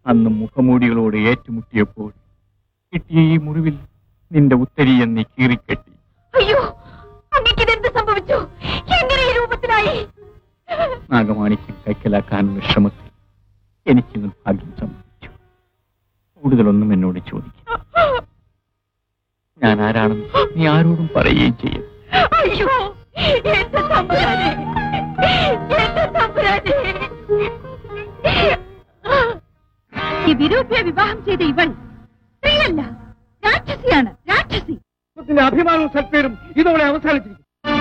അന്ന് മുഖമൂടികളോട് ഏറ്റുമുട്ടിയപ്പോൾ കിട്ടിയ ഈ മുറിവിൽ നിന്റെ ഉത്തരീയം നീ കീറിക്കെട്ടി അയ്യോ അങ്ങക്ക് ഇതെന്ത് സംഭവിച്ചു എങ്ങനെ ഈ രൂപത്തിലായി നാഗമാണിക്യം കൈക്കലാക്കാനുള്ള ശ്രമത്തിൽ എനിക്ക് നിർഭാഗ്യം സംഭവിച്ചു കൂടുതലൊന്നും എന്നോട് ചോദിക്കും ഞാൻ ആരാണെന്ന് നീ ആരോടും പറയുകയും ചെയ്യും അയ്യോ എന്റെ തമ്പുരാനെ എന്റെ തമ്പുരാനെ ഈ വിരൂപിയെ വിവാഹം ചെയ്ത ഇവൾ സ്ത്രീയല്ല രാക്ഷസിയാണ് രാക്ഷസി കുടുംബത്തിന്റെ അഭിമാനവും സൽപ്പേരും ഇതോടെ അവസാനിച്ചിരിക്കും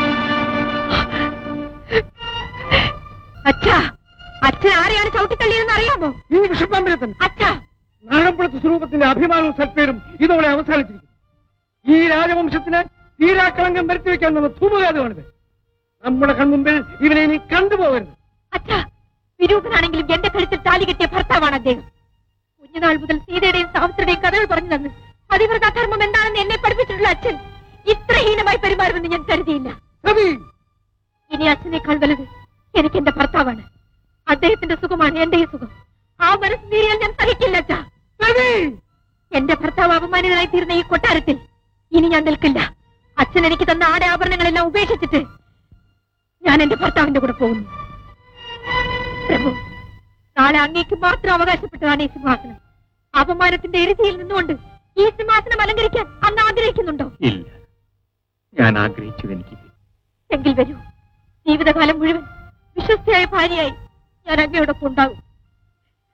അച്ഛാ അച്ഛൻ ആരെയാണ് ചവിട്ടിത്തള്ളിയതെന്ന് അറിയാമോ ഈ വിഷപ്പാമ്പിനെ തന്നെ അച്ഛാ നാഗംകുളത്ത് സ്വരൂപത്തിന്റെ അഭിമാനവും സൽപ്പേരും ഇതോടെ അവസാനിച്ചിരിക്കും ഈ രാജവംശത്തിന് തീരാക്കളങ്കം വരുത്തി വെക്കാനുള്ള ധൂമകാതമാണിത് നമ്മുടെ കൺമുമ്പിൽ ഇവനെ ഇനി കണ്ടുപോകരുത് അച്ഛാ വിരൂപനാണെങ്കിലും എന്റെ കഴുത്തിൽ താലി കെട്ടിയ ഭർത്താവാണ് അദ്ദേഹം കുഞ്ഞുനാൾ മുതൽ സീതയുടെയും സാവിത്രിയുടെയും കഥകൾ പറഞ്ഞു തന്നു പതിവ്രത ധർമ്മം എന്താണെന്ന് എന്നെ പഠിപ്പിച്ചിട്ടുള്ള അച്ഛൻ ഇത്ര ഹീനമായി പെരുമാറുമെന്ന് ഞാൻ കരുതിയില്ല സതി ഇനി അച്ഛനേക്കാൾ വലുത് എനിക്ക് എന്റെ ഭർത്താവാണ് അദ്ദേഹത്തിന്റെ സുഖമാണ് എന്റെ ഈ സുഖം ആ മനസ്സ് നീറിയാൽ ഞാൻ സഹിക്കില്ല അച്ഛാ സതി എന്റെ ഭർത്താവ് അപമാനിതനായി തീർന്ന ഈ കൊട്ടാരത്തിൽ ഇനി ഞാൻ നിൽക്കില്ല അച്ഛൻ എനിക്ക് തന്ന ആടെ ആഭരണങ്ങളെല്ലാം ഉപേക്ഷിച്ചിട്ട് ഞാൻ എന്റെ ഭർത്താവിന്റെ കൂടെ പോകുന്നു പ്രഭു നാളെ അങ്ങേക്ക് മാത്രം അവകാശപ്പെട്ടതാണ് ഈ സിംഹാസനം അപമാനത്തിന്റെ എരുതിയിൽ നിന്നുകൊണ്ട് ഈ സിംഹാസനം അലങ്കരിക്കാൻ അങ്ങ് ആഗ്രഹിക്കുന്നുണ്ടോ ഇല്ല ഞാൻ ആഗ്രഹിച്ചത് എനിക്ക് കിട്ടി. എങ്കിൽ വരൂ ജീവിതകാലം മുഴുവൻ വിശ്വസ്തയായ ഭാര്യയായി ഞാൻ അങ്ങയോടൊപ്പം ഉണ്ടാകും